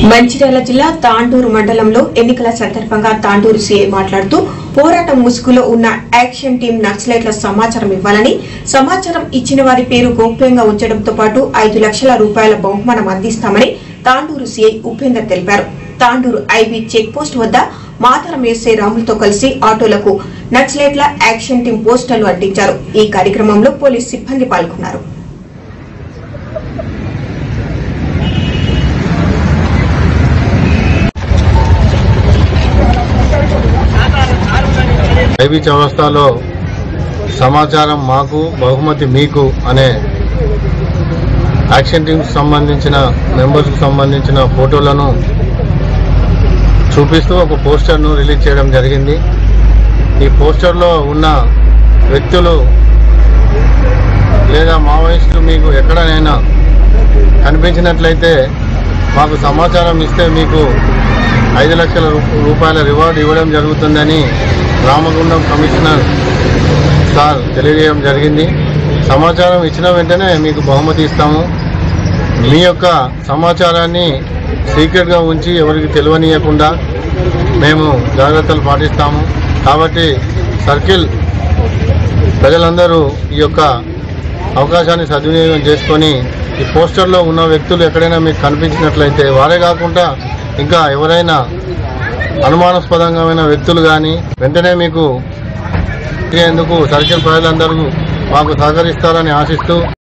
మంచిర్యాల జిల్లా తాండూరు మండలంలో ఎన్నికల సందర్భంగా తాండూరు సీఐ మాట్లాడుతూ పోరాటం ముసుగులో ఉన్న యాక్షన్ టీం నక్సలైట్ల సమాచారం ఇవ్వాలని సమాచారం ఇచ్చిన వారి పేరు గోప్యంగా ఉంచడంతో పాటు ఐదు లక్షల రూపాయల బహుమానం అందిస్తామని తాండూరు సీఐ ఉపేందర్ తెలిపారు తాండూరు ఐబీ చెక్ పోస్ట్ వద్ద మాతరం ఎస్ఐ రాములతో కలిసి ఆటోలకు నక్సలైట్ల యాక్షన్ టీం పోస్టర్లు అంటించారు ఈ కార్యక్రమంలో పోలీస్ సిబ్బంది పాల్గొన్నారు ఐబీ చౌరస్తాలో సమాచారం మాకు బహుమతి మీకు అనే యాక్షన్ టీమ్కి సంబంధించిన మెంబర్స్కి సంబంధించిన ఫోటోలను చూపిస్తూ ఒక పోస్టర్ను రిలీజ్ చేయడం జరిగింది ఈ పోస్టర్లో ఉన్న వ్యక్తులు లేదా మావోయిస్టులు మీకు ఎక్కడనైనా కనిపించినట్లయితే మాకు సమాచారం ఇస్తే మీకు ఐదు లక్షల రూ- రూపాయల రివార్డు ఇవ్వడం జరుగుతుందని రామగుండం కమిషనర్ సార్ తెలియజేయడం జరిగింది సమాచారం ఇచ్చిన వెంటనే మీకు బహుమతి ఇస్తాము మీ యొక్క సమాచారాన్ని సీక్రెట్గా ఉంచి ఎవరికి తెలియనీయకుండా మేము జాగ్రత్తలు పాటిస్తాము కాబట్టి సర్కిల్ ప్రజలందరూ ఈ యొక్క అవకాశాన్ని సద్వినియోగం చేసుకొని ఈ పోస్టర్లో ఉన్న వ్యక్తులు ఎక్కడైనా మీకు కనిపించినట్లయితే వారే కాకుండా ఇంకా ఎవరైనా అనుమానాస్పదంగా వ్యక్తులు కానీ వెంటనే మీకు ఎందుకు సర్కిల్ ప్రజలందరూ మాకు సహకరిస్తారని ఆశిస్తూ